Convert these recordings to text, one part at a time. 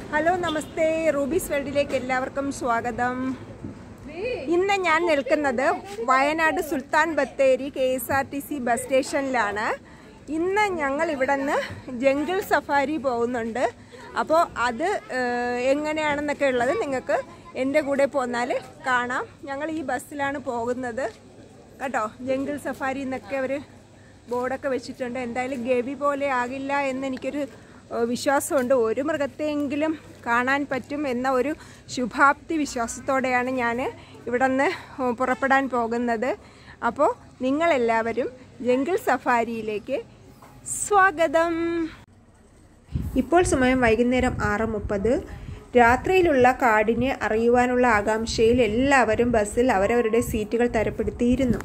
Hello നമസ്തേ rubies വേൾഡിലേക്ക് എല്ലാവർക്കും സ്വാഗതം ഇന്ന് ഞാൻ നിൽക്കുന്നത് Wayanad Sultan Bathery K S R T C bus സ്റ്റേഷനിലാണ് ഇന്ന് ഞങ്ങൾ ഇവിടെ നിന്ന് ജംഗിൾ സഫാരി പോകുന്നുണ്ട് അപ്പോൾ അത് ഏഹ്, എങ്ങനെയാണെന്നൊക്കെ ഉള്ളത് നിങ്ങൾക്ക് എൻ്റെ കൂടെ പോന്നാൽ കാണാം ഞങ്ങൾ ഈ ബസ്സിലാണ് പോകുന്നത് കേട്ടോ ജംഗിൾ സഫാരി എന്നൊക്കെ അവർ ബോർഡൊക്കെ വെച്ചിട്ടുണ്ട് എന്തായാലും ഗവി പോലെ ആകില്ല എന്ന് എനിക്കൊരു ഏഹ്, വിശ്വാസമുണ്ട് ഒരു മൃഗത്തെയെങ്കിലും കാണാൻ പറ്റും എന്ന ഒരു ശുഭാപ്തി വിശ്വാസത്തോടെയാണ് ഞാൻ ഇവിടെ നിന്ന് പുറപ്പെടാൻ പോകുന്നത് അപ്പോൾ നിങ്ങളെല്ലാവരും ജംഗിൾ സഫാരിയിലേക്ക് സ്വാഗതം ഇപ്പോൾ സമയം വൈകുന്നേരം ആറ് മുപ്പത് രാത്രിയിലുള്ള കാടിനെ അറിയുവാനുള്ള ആകാംക്ഷയിൽ എല്ലാവരും ബസ്സിൽ അവരവരുടെ സീറ്റുകൾ തരപ്പെടുത്തിയിരുന്നു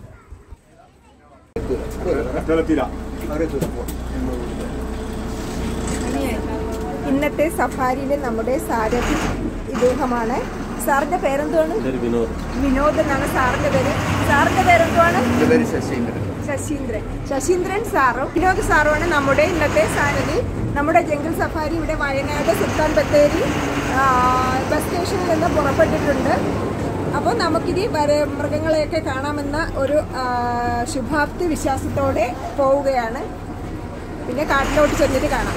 ഇന്നത്തെ സഫാരിയിൽ നമ്മുടെ സാരഥി ഇദ്ദേഹമാണ് സാറിന്റെ പേരെന്തുവാണ് വിനോദ് എന്നാണ് സാറിന്റെ പേര് സാറിന്റെ പേരെന്തുവാണ് ശശീന്ദ്രൻ ശശീന്ദ്രൻ സാറും വിനോദ് സാറുമാണ് നമ്മുടെ ഇന്നത്തെ സാരഥി നമ്മുടെ ജംഗിൾ സഫാരി ഇവിടെ വയനാട് സുൽത്താൻ ബത്തേരി ആ, ബസ് സ്റ്റേഷനിൽ നിന്ന് പുറപ്പെട്ടിട്ടുണ്ട് അപ്പോൾ നമുക്കിനി വര മൃഗങ്ങളെയൊക്കെ കാണാമെന്ന ഒരു ആ, ശുഭാപ്തി വിശ്വാസത്തോടെ പോവുകയാണ് പിന്നെ കാട്ടിലോട്ട് ചെന്നിട്ട് കാണാം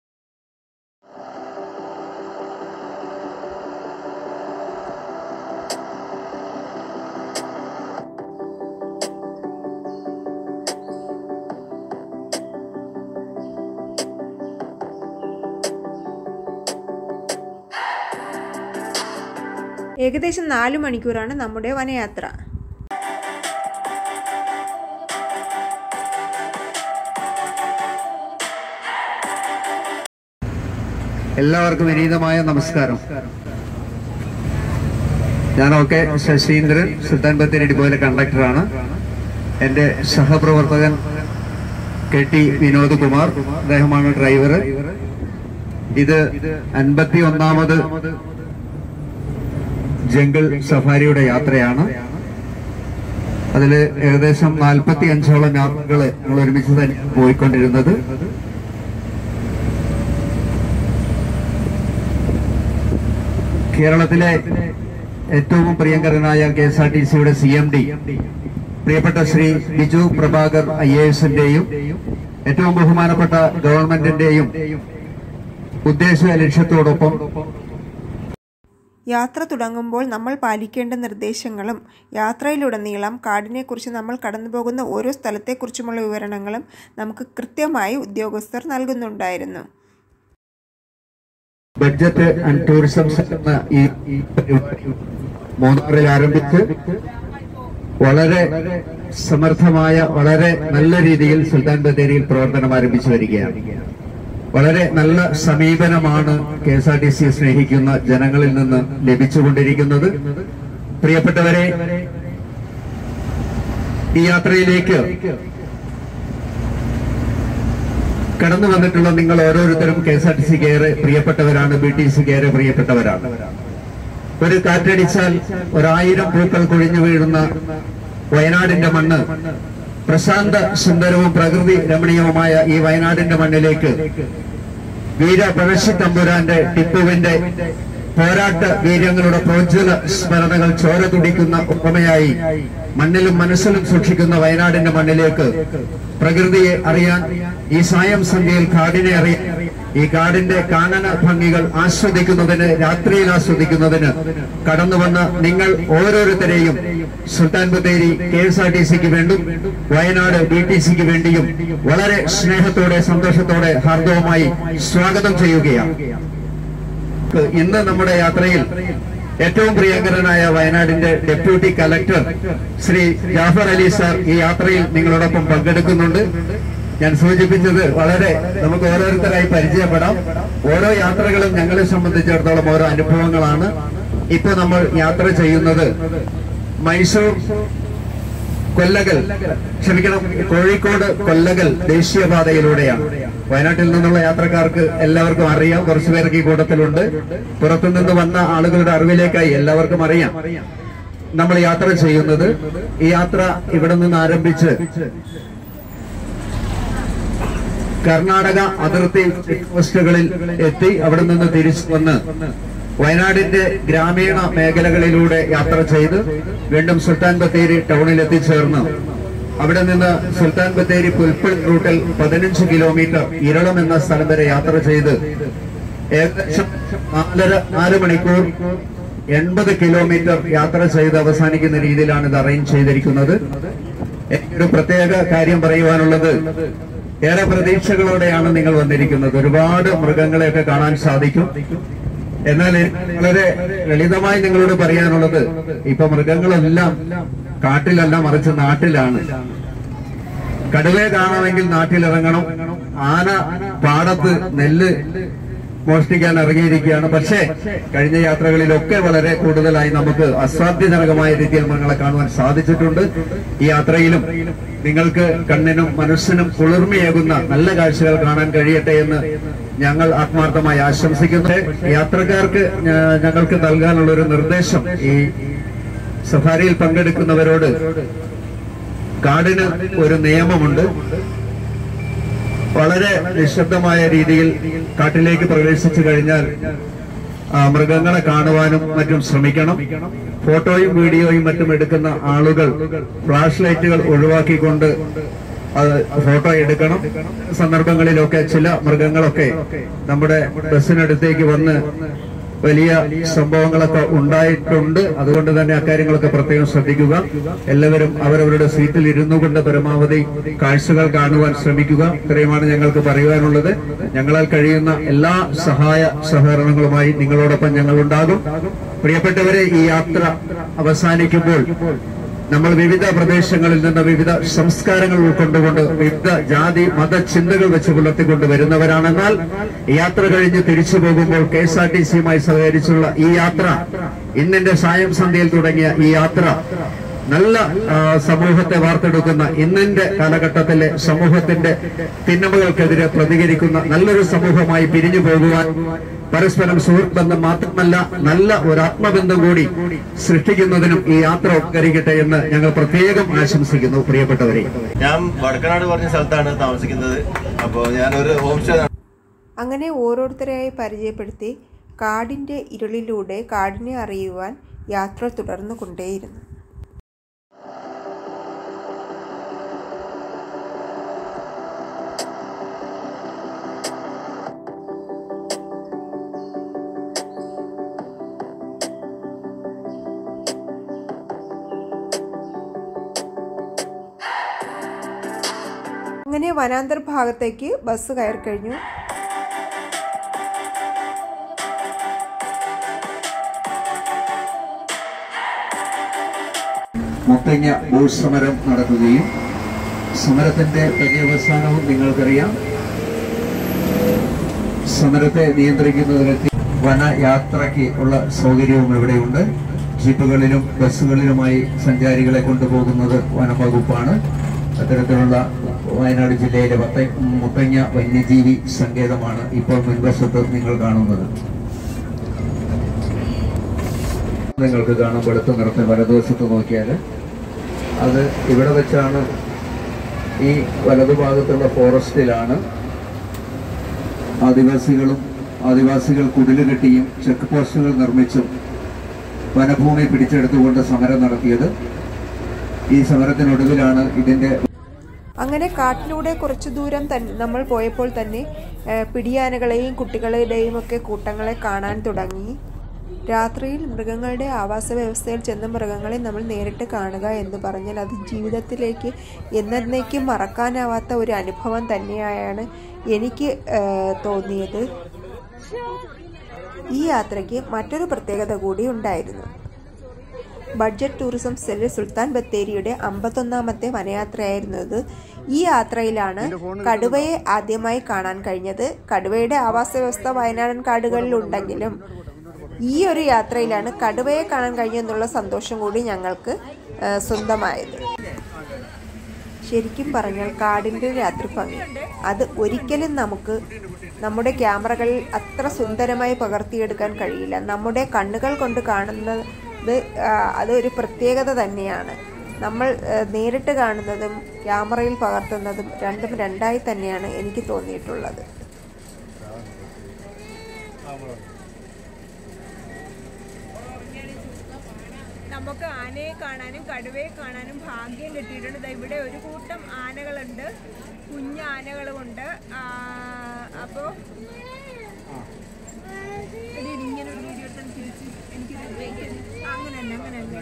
ഏകദേശം നാല് മണിക്കൂറാണ് നമ്മുടെ വനയാത്ര എല്ലാവർക്കും വിനീതമായ നമസ്കാരം ഞാൻ ഓക്കെ ശശീന്ദ്രൻ സുൽത്താൻ ബത്തേരി ഡിപ്പോയിലെ കണ്ടക്ടറാണ് എന്റെ സഹപ്രവർത്തകൻ കെ ടി വിനോദ് കുമാർ അദ്ദേഹമാണ് ഡ്രൈവർ ഇത് അൻപത്തി ഒന്നാമത് ജംഗിൾ സഫാരിയുടെ യാത്രയാണ് അതിൽ ഏകദേശം നാൽപ്പത്തി അഞ്ചോളം യാത്രകൾ ഞങ്ങൾ ഒരുമിച്ച് തന്നെ പോയിക്കൊണ്ടിരുന്നത് കേരളത്തിലെ ഏറ്റവും പ്രിയങ്കരനായ കെ എസ് ആർ ടി സിയുടെ സി എം ഡി പ്രിയപ്പെട്ട ശ്രീ ബിജു പ്രഭാകർ ഐ എ എസിന്റെയും ഏറ്റവും ബഹുമാനപ്പെട്ട ഗവൺമെന്റിന്റെയും ഉദ്ദേശ ലക്ഷ്യത്തോടൊപ്പം യാത്ര തുടങ്ങുമ്പോൾ നമ്മൾ പാലിക്കേണ്ട നിർദ്ദേശങ്ങളും യാത്രയിലുടനീളം കാടിനെക്കുറിച്ച് നമ്മൾ കടന്നുപോകുന്ന ഓരോ സ്ഥലത്തെക്കുറിച്ചുമുള്ള വിവരണങ്ങളും നമുക്ക് കൃത്യമായി ഉദ്യോഗസ്ഥർ നൽകുന്നുണ്ടായിരുന്നു ബഡ്ജറ്റ് ആൻഡ് ടൂറിസം സെൽ എന്ന ഈ ഈ പരിപാടി മൂന്നാറിൽ ആരംഭിച്ച് വളരെ സമർത്ഥമായ വളരെ നല്ല രീതിയിൽ സുൽത്താൻ ബത്തേരിയിൽ പ്രവർത്തനം ആരംഭിച്ചു വരികയാണ് വളരെ നല്ല സമീപനമാണ് കെ എസ് ആർ ടി സിയെ സ്നേഹിക്കുന്ന ജനങ്ങളിൽ നിന്ന് ലഭിച്ചുകൊണ്ടിരിക്കുന്നത് പ്രിയപ്പെട്ടവരെ ഈ യാത്രയിലേക്ക് കടന്നു വന്നിട്ടുള്ള നിങ്ങൾ ഓരോരുത്തരും കെ എസ് ആർ ടി സിക്ക് ഏറെ പ്രിയപ്പെട്ടവരാണ് ബി ടി സിക്ക് ഏറെ പ്രിയപ്പെട്ടവരാണ് ഒരു കാറ്റടിച്ചാൽ ഒരായിരം പൂക്കൾ കൊഴിഞ്ഞു വീഴുന്ന വയനാടിന്റെ മണ്ണ് പ്രശാന്ത സുന്ദരവും പ്രകൃതി രമണീയവുമായ ഈ വയനാടിന്റെ മണ്ണിലേക്ക് വീര പഴശ്ശി തമ്പുരാന്റെ ടിപ്പുവിന്റെ പോരാട്ട വീര്യങ്ങളുടെ പ്രോജ്വല സ്മരണകൾ ചോര തുടിക്കുന്ന ഉപമയായി മണ്ണിലും മനസ്സിലും സൂക്ഷിക്കുന്ന വയനാടിന്റെ മണ്ണിലേക്ക് പ്രകൃതിയെ അറിയാൻ ഈ സായം സന്ധ്യയിൽ കാടിനെ അറിയാൻ ഈ കാടിന്റെ കാനന ഭംഗികൾ ആസ്വദിക്കുന്നതിന് രാത്രിയിൽ ആസ്വദിക്കുന്നതിന് കടന്നു വന്ന നിങ്ങൾ ഓരോരുത്തരെയും Sultan Bathery K S R T സിക്ക് വേണ്ടും വയനാട് ബി ടി സിക്ക് വേണ്ടിയും വളരെ സ്നേഹത്തോടെ സന്തോഷത്തോടെ ഹാർദവമായി സ്വാഗതം ചെയ്യുകയാണ് ഇന്ന് നമ്മുടെ യാത്രയിൽ ഏറ്റവും പ്രിയങ്കരനായ വയനാടിന്റെ deputy collector Shri Jafar Ali sir ഈ യാത്രയിൽ നിങ്ങളോടൊപ്പം പങ്കെടുക്കുന്നുണ്ട് ഞാൻ സൂചിപ്പിച്ചത് വളരെ നമുക്ക് ഓരോരുത്തരായി പരിചയപ്പെടാം ഓരോ യാത്രകളും ഞങ്ങളെ സംബന്ധിച്ചിടത്തോളം ഓരോ അനുഭവങ്ങളാണ് ഇപ്പൊ നമ്മൾ യാത്ര ചെയ്യുന്നത് മൈസൂർ കൊല്ലകൽ ക്ഷമിക്കണം കോഴിക്കോട് കൊല്ലകൽ ദേശീയപാതയിലൂടെയാണ് വയനാട്ടിൽ നിന്നുള്ള യാത്രക്കാർക്ക് എല്ലാവർക്കും അറിയാം കുറച്ചു പേർക്ക് ഈ കൂട്ടത്തിലുണ്ട് പുറത്തുനിന്ന് വന്ന ആളുകളുടെ അറിവിലേക്കായി എല്ലാവർക്കും അറിയാം നമ്മൾ യാത്ര ചെയ്യുന്നത് ഈ യാത്ര ഇവിടെ നിന്ന് ആരംഭിച്ച് കർണാടക അതിർത്തി പോസ്റ്റുകളിൽ എത്തി അവിടെ നിന്ന് തിരിച്ചു വന്ന് വയനാടിന്റെ ഗ്രാമീണ മേഖലകളിലൂടെ യാത്ര ചെയ്ത് വീണ്ടും സുൽത്താൻ ബത്തേരി ടൗണിൽ എത്തിച്ചേർന്ന് അവിടെ നിന്ന് സുൽത്താൻ ബത്തേരി പുൽപ്പൾ റൂട്ടിൽ പതിനഞ്ച് കിലോമീറ്റർ ഇരളം എന്ന സ്ഥലം വരെ യാത്ര ചെയ്ത് ഏകദേശം നാലര നാല് മണിക്കൂർ എൺപത് കിലോമീറ്റർ യാത്ര ചെയ്ത് അവസാനിക്കുന്ന രീതിയിലാണ് ഇത് അറേഞ്ച് ചെയ്തിരിക്കുന്നത് എനിക്കൊരു പ്രത്യേക കാര്യം പറയുവാനുള്ളത് ഏറെ പ്രതീക്ഷകളോടെയാണ് നിങ്ങൾ വന്നിരിക്കുന്നത് ഒരുപാട് മൃഗങ്ങളെയൊക്കെ കാണാൻ സാധിക്കും എന്നാൽ എനിക്ക് വളരെ ലളിതമായി നിങ്ങളോട് പറയാനുള്ളത് ഇപ്പൊ മൃഗങ്ങളെല്ലാം കാട്ടിലല്ല മറിച്ച് നാട്ടിലാണ് കടുവയെ കാണണമെങ്കിൽ നാട്ടിലിറങ്ങണം ആന പാടത്ത് നെല്ല് മോഷ്ടിക്കാൻ ഇറങ്ങിയിരിക്കുകയാണ് പക്ഷേ കഴിഞ്ഞ യാത്രകളിലൊക്കെ വളരെ കൂടുതലായി നമുക്ക് അസാധ്യജനകമായ രീതിയിൽ മൃഗങ്ങളെ കാണുവാൻ സാധിച്ചിട്ടുണ്ട് ഈ യാത്രയിലും നിങ്ങൾക്ക് കണ്ണിനും മനസ്സിനും കുളിർമയേകുന്ന നല്ല കാഴ്ചകൾ കാണാൻ കഴിയട്ടെ എന്ന് ഞങ്ങൾ ആത്മാർത്ഥമായി ആശംസിക്കുന്നു യാത്രക്കാർക്ക് ഞ- ഞങ്ങൾക്ക് നൽകാനുള്ള ഒരു നിർദ്ദേശം ഈ സഫാരിയിൽ പങ്കെടുക്കുന്നവരോട് കാടിന് ഒരു നിയമമുണ്ട് വളരെ നിശബ്ദമായ രീതിയിൽ കാട്ടിലേക്ക് പ്രവേശിച്ചു കഴിഞ്ഞാൽ ആ, മൃഗങ്ങളെ കാണുവാനും മറ്റും ശ്രമിക്കണം ഫോട്ടോയും വീഡിയോയും മറ്റും എടുക്കുന്ന ആളുകൾ ഫ്ലാഷ് ലൈറ്റുകൾ ഒഴിവാക്കിക്കൊണ്ട് അത് ഫോട്ടോ എടുക്കണം സന്ദർഭങ്ങളിലൊക്കെ ചില മൃഗങ്ങളൊക്കെ നമ്മുടെ ബസ്സിനടുത്തേക്ക് വന്ന് വലിയ സംഭവങ്ങളൊക്കെ ഉണ്ടായിട്ടുണ്ട് അതുകൊണ്ട് തന്നെ അക്കാര്യങ്ങളൊക്കെ പ്രത്യേകം ശ്രദ്ധിക്കുക എല്ലാവരും അവരവരുടെ സീറ്റിൽ ഇരുന്നു കൊണ്ട് പരമാവധി കാഴ്ചകൾ കാണുവാൻ ശ്രമിക്കുക ഇത്രയുമാണ് ഞങ്ങൾക്ക് പറയുവാനുള്ളത് ഞങ്ങളാൽ കഴിയുന്ന എല്ലാ സഹായ സഹകരണങ്ങളുമായി നിങ്ങളോടൊപ്പം ഞങ്ങൾ ഉണ്ടാകും പ്രിയപ്പെട്ടവരെ ഈ യാത്ര അവസാനിക്കുമ്പോൾ നമ്മൾ വിവിധ പ്രദേശങ്ങളിൽ നിന്ന് വിവിധ സംസ്കാരങ്ങൾ ഉൾക്കൊണ്ടുകൊണ്ട് വിവിധ ജാതി മത ചിന്തകൾ വെച്ച് പുലർത്തിക്കൊണ്ട് വരുന്നവരാണെന്നാൽ ഈ യാത്ര കഴിഞ്ഞ് തിരിച്ചു പോകുമ്പോൾ കെ എസ് ആർ ടി സിയുമായി സഹകരിച്ചുള്ള ഈ യാത്ര ഇന്നിന്റെ സായം സന്ധ്യയിൽ തുടങ്ങിയ ഈ യാത്ര നല്ല ആ, സമൂഹത്തെ വാർത്തെടുക്കുന്ന ഇന്നിന്റെ കാലഘട്ടത്തിലെ സമൂഹത്തിന്റെ തിന്മകൾക്കെതിരെ പ്രതികരിക്കുന്ന നല്ലൊരു സമൂഹമായി പിരിഞ്ഞു പോകുവാൻ പരസ്പരം സുഹൃത്ത് ബന്ധം മാത്രമല്ല നല്ല ഒരു ആത്മബന്ധം കൂടി സൃഷ്ടിക്കുന്നതിനും ഈ യാത്ര ഉപകരിക്കട്ടെ എന്ന് ഞങ്ങൾ പ്രത്യേകം ആശംസിക്കുന്നു പ്രിയപ്പെട്ടവരെ ഞാൻ വടക്കനാട് പറഞ്ഞ സ്ഥലത്താണ് താമസിക്കുന്നത് അപ്പോൾ ഞാനൊരു ഹോം സ്റ്റേ അങ്ങനെ ഓരോരുത്തരെയായി പരിചയപ്പെടുത്തി കാടിൻ്റെ ഇരുളിലൂടെ കാടിനെ അറിയുവാൻ യാത്ര തുടർന്നു കൊണ്ടേയിരുന്നു അങ്ങനെ വനാന്തർ ഭാഗത്തേക്ക് ബസ് കയറി കഴിഞ്ഞു മുത്തങ്ങ ബോട്ട് സമരം നടക്കുകയും സമരത്തിന്റെ പര്യവസാനവും നിങ്ങൾക്കറിയാം സമരത്തെ നിയന്ത്രിക്കുന്നതിനെത്തി വനയാത്രയ്ക്ക് ഉള്ള സൗകര്യവും ഇവിടെയുണ്ട് ജീപ്പുകളിലും ബസ്സുകളിലുമായി സഞ്ചാരികളെ കൊണ്ടുപോകുന്നത് വനംവകുപ്പാണ് അത്തരത്തിലുള്ള വയനാട് ജില്ലയിലെ വത്ത മുത്തങ്ങ വന്യജീവി സങ്കേതമാണ് ഇപ്പോൾ മുൻവശത്ത് നിങ്ങൾ കാണുന്നത് നിങ്ങൾക്ക് കാണാം വെളുത്ത നിറത്തിൽ വലതുവശത്ത് നോക്കിയാൽ അത് ഇവിടെ വെച്ചാണ് ഈ വലതുഭാഗത്തുള്ള ഫോറസ്റ്റിലാണ് ആദിവാസികളും ആദിവാസികൾ കുടില് കെട്ടിയും ചെക്ക് പോസ്റ്റുകൾ നിർമ്മിച്ചും വനഭൂമി പിടിച്ചെടുത്തുകൊണ്ട് സമരം നടത്തിയത് ഈ സമരത്തിനൊടുവിലാണ് ഇതിന്റെ അങ്ങനെ കാട്ടിലൂടെ കുറച്ചു ദൂരം തന്നെ നമ്മൾ പോയപ്പോൾ തന്നെ ആ, പിടിയാനകളെയും കുട്ടികളുടെയും ഒക്കെ കൂട്ടങ്ങളെ കാണാൻ തുടങ്ങി രാത്രിയിൽ മൃഗങ്ങളുടെ ആവാസ വ്യവസ്ഥയിൽ ചെന്ന മൃഗങ്ങളെ നമ്മൾ നേരിട്ട് കാണുക എന്ന് പറഞ്ഞാൽ അത് ജീവിതത്തിലേക്ക് എന്നേക്കും മറക്കാനാവാത്ത ഒരു അനുഭവം തന്നെയാണ് എനിക്ക് ആ, തോന്നിയത് ഈ യാത്രയ്ക്ക് മറ്റൊരു പ്രത്യേകത കൂടി ഉണ്ടായിരുന്നു ബഡ്ജറ്റ് ടൂറിസം സെല്ല് സുൽത്താൻ ബത്തേരിയുടെ അമ്പത്തൊന്നാമത്തെ വനയാത്രയായിരുന്നു ഇത് ഈ യാത്രയിലാണ് കടുവയെ ആദ്യമായി കാണാൻ കഴിഞ്ഞത് കടുവയുടെ ആവാസ വ്യവസ്ഥ വയനാടൻ കാടുകളിൽ ഉണ്ടെങ്കിലും ഈ ഒരു യാത്രയിലാണ് കടുവയെ കാണാൻ കഴിഞ്ഞെന്നുള്ള സന്തോഷം കൂടി ഞങ്ങൾക്ക് ആ, സ്വന്തമായത് ശരിക്കും പറഞ്ഞാൽ കാടിൻ്റെ രാത്രി ഭംഗി അത് ഒരിക്കലും നമുക്ക് നമ്മുടെ ക്യാമറകളിൽ അത്ര സുന്ദരമായി പകർത്തിയെടുക്കാൻ കഴിയില്ല നമ്മുടെ കണ്ണുകൾ കൊണ്ട് കാണുന്നത് ആ, അതൊരു പ്രത്യേകത തന്നെയാണ് നമ്മൾ ഏഹ്, നേരിട്ട് കാണുന്നതും ക്യാമറയിൽ പകർത്തുന്നതും രണ്ടും രണ്ടായി തന്നെയാണ് എനിക്ക് തോന്നിയിട്ടുള്ളത് നമുക്ക് ആനയെ കാണാനും കടുവയെ കാണാനും ഭാഗ്യം കിട്ടിയിട്ടുണ്ട് ദാ ഇവിടെ ഒരു കൂട്ടം ആനകളുണ്ട് കുഞ്ഞ് ആനകളുമുണ്ട് ആ, അപ്പോ എടി, എടി, ഇങ്ങനെ ഒരു വീഡിയോ എടുത്താൽ തിരിച്ച് എനിക്കൊരു break തരും. ആ, അങ്ങനെ തന്നെ അങ്ങനെ തന്നെ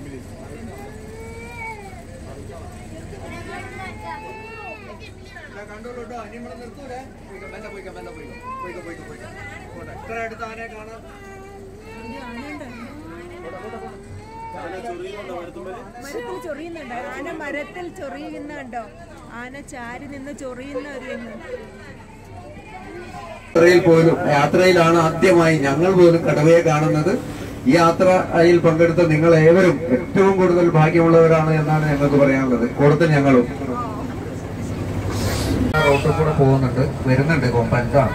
മരത്തിൽ ചൊറിയുന്നുണ്ട് ആന മരത്തിൽ ചൊറിയുന്നുണ്ടോ ആന ചാരി നിന്ന് ചൊറിയുന്ന ഒരു ഇത്. യാത്രയിൽ പോലും യാത്രയിലാണ് ആദ്യമായി ഞങ്ങൾ പോലും കടവയെ കാണുന്നത് ഈ യാത്രയിൽ പങ്കെടുത്ത നിങ്ങൾ ഏവരും ഏറ്റവും കൂടുതൽ ഭാഗ്യമുള്ളവരാണ് എന്നാണ് ഞങ്ങൾക്ക് പറയാനുള്ളത് കൂടുതൽ ഞങ്ങളും റോട്ടിൽ കൂടെ പോകുന്നുണ്ട് വരുന്നുണ്ട് കൊമ്പൻസാണ്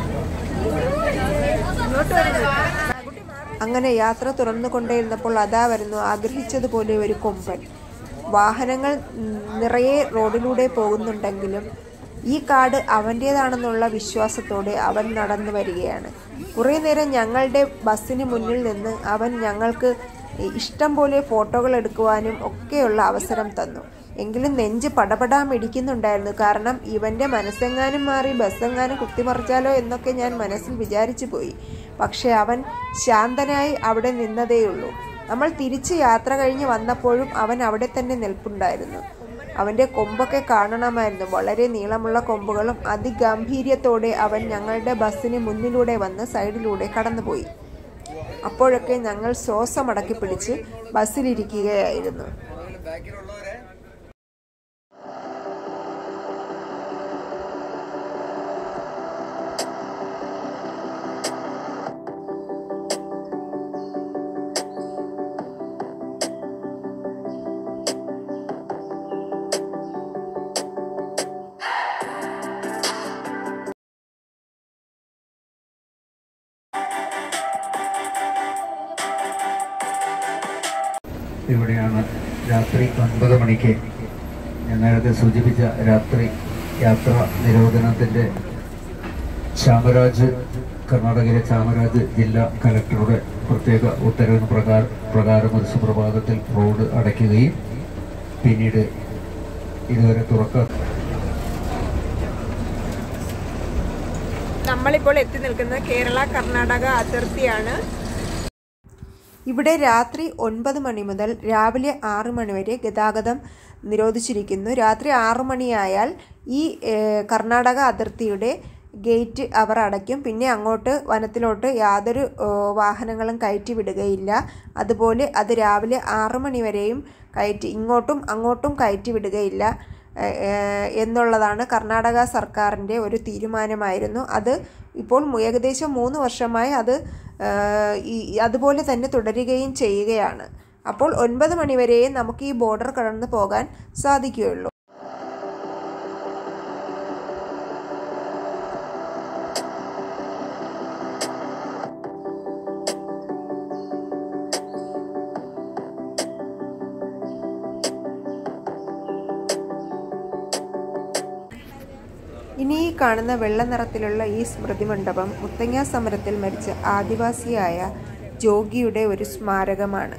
അങ്ങനെ യാത്ര തുറന്നുകൊണ്ടേയിരുന്നപ്പോൾ അതാ വരുന്നു ആഗ്രഹിച്ചതുപോലെ ഒരു കൊമ്പൻ വാഹനങ്ങൾ നിറയെ റോഡിലൂടെ പോകുന്നുണ്ടെങ്കിലും ഈ കാട് അവൻ്റേതാണെന്നുള്ള വിശ്വാസത്തോടെ അവൻ നടന്നു വരികയാണ് കുറേ നേരം ഞങ്ങളുടെ ബസ്സിന് മുന്നിൽ നിന്ന് അവൻ ഞങ്ങൾക്ക് ഇഷ്ടം പോലെ ഫോട്ടോകൾ എടുക്കുവാനും ഒക്കെയുള്ള അവസരം തന്നു എങ്കിലും നെഞ്ച് പടപടാ മിടിക്കുന്നുണ്ടായിരുന്നു കാരണം ഇവന്റെ മനസ്സെങ്ങാനും മാറി ബസ്സെങ്ങാനും കുത്തിമറിച്ചാലോ എന്നൊക്കെ ഞാൻ മനസ്സിൽ വിചാരിച്ചു പോയി പക്ഷെ അവൻ ശാന്തനായി അവിടെ നിന്നതേയുള്ളൂ നമ്മൾ തിരിച്ച് യാത്ര കഴിഞ്ഞ് വന്നപ്പോഴും അവൻ അവിടെ തന്നെ നിൽപ്പുണ്ടായിരുന്നു അവന്റെ കൊമ്പൊക്കെ കാണണമായിരുന്നു വളരെ നീളമുള്ള കൊമ്പുകളും അതിഗംഭീര്യത്തോടെ അവൻ ഞങ്ങളുടെ ബസ്സിന് മുന്നിലൂടെ വന്ന് സൈഡിലൂടെ കടന്നുപോയി അപ്പോഴൊക്കെ ഞങ്ങൾ ശ്വാസമടക്കി പിടിച്ച് ബസ്സിലിരിക്കുകയായിരുന്നു ഇവിടെയാണ് രാത്രി ഒൻപത് മണിക്ക് ഞാൻ നേരത്തെ സൂചിപ്പിച്ച രാത്രി യാത്ര നിരോധനത്തിന്റെ ചാമരാജ് കർണാടകയിലെ ചാമരാജ് ജില്ലാ കലക്ടറുടെ പ്രത്യേക ഉത്തരവിന് പ്രകാരം പ്രകാരം ഒരു സുപ്രഭാതത്തിൽ റോഡ് അടയ്ക്കുകയും പിന്നീട് ഇതുവരെ തുറക്കാൻ നമ്മളിപ്പോൾ എത്തി നിൽക്കുന്നത് കേരള കർണാടക അതിർത്തിയാണ് ഇവിടെ രാത്രി ഒൻപത് മണി മുതൽ രാവിലെ ആറ് മണി വരെ ഗതാഗതം നിരോധിച്ചിരിക്കുന്നു രാത്രി ആറ് മണിയായാൽ ഈ ഏഹ്, കർണാടക അതിർത്തിയുടെ ഗേറ്റ് അവർ അടയ്ക്കും പിന്നെ അങ്ങോട്ട് വനത്തിലോട്ട് യാതൊരു ഏഹ്, വാഹനങ്ങളും കയറ്റി വിടുകയില്ല അതുപോലെ അത് രാവിലെ ആറ് മണി വരെയും കയറ്റി ഇങ്ങോട്ടും അങ്ങോട്ടും കയറ്റി വിടുകയില്ല ഏഹ്, ഏഹ്, എന്നുള്ളതാണ് കർണാടക സർക്കാരിൻ്റെ ഒരു തീരുമാനമായിരുന്നു അത് ഇപ്പോൾ മു- ഏകദേശം മൂന്ന് വർഷമായി അത് ഏഹ്, ഈ അതുപോലെ തന്നെ തുടരുകയും ചെയ്യുകയാണ് അപ്പോൾ ഒൻപത് മണിവരെയും നമുക്ക് ഈ ബോർഡർ കടന്നു പോകാൻ സാധിക്കുകയുള്ളൂ ഇനി ഈ കാണുന്ന വെള്ള നിറത്തിലുള്ള ഈ സ്മൃതി മണ്ഡപം മുത്തങ്ങ സമരത്തിൽ മരിച്ച ആദിവാസിയായ ജോഗിയുടെ ഒരു സ്മാരകമാണ്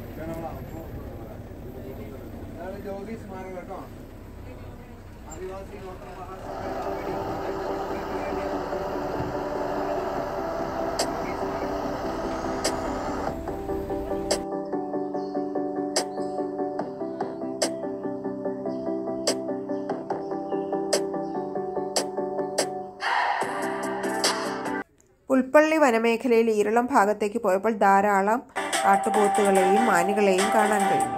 പുൽപ്പള്ളി വനമേഖലയിൽ ഈരളം ഭാഗത്തേക്ക് പോയപ്പോൾ ധാരാളം കാട്ടുപോത്തുകളെയും മാനുകളെയും കാണാൻ കഴിഞ്ഞു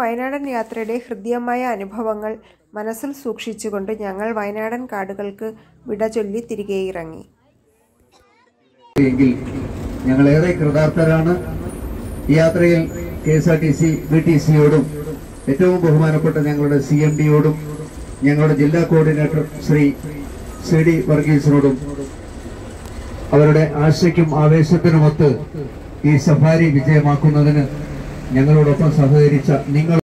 വയനാടൻ യാത്രയുടെ ഹൃദ്യമായ അനുഭവങ്ങൾ മനസ്സിൽ സൂക്ഷിച്ചുകൊണ്ട് ഞങ്ങൾ വയനാടൻ കാടുകൾക്ക് വിട ചൊല്ലി തിരികെ ഇറങ്ങി എങ്കിൽ ഞങ്ങൾ ഏറെ കൃതാർത്ഥരാണ് ഈ യാത്രയിൽ K S R T C B T സിയോടും ഏറ്റവും ബഹുമാനപ്പെട്ട ഞങ്ങളുടെ സി എം ഡിയോടും ഞങ്ങളുടെ ജില്ലാ കോർഡിനേറ്റർ ശ്രീ സി ഡി വർഗീസിനോടും അവരുടെ ആശയ്ക്കും ആവേശത്തിനുമൊത്ത് ഈ സഫാരി വിജയമാക്കുന്നതിന് ഞങ്ങളോടൊപ്പം സഹകരിച്ച നിങ്ങൾ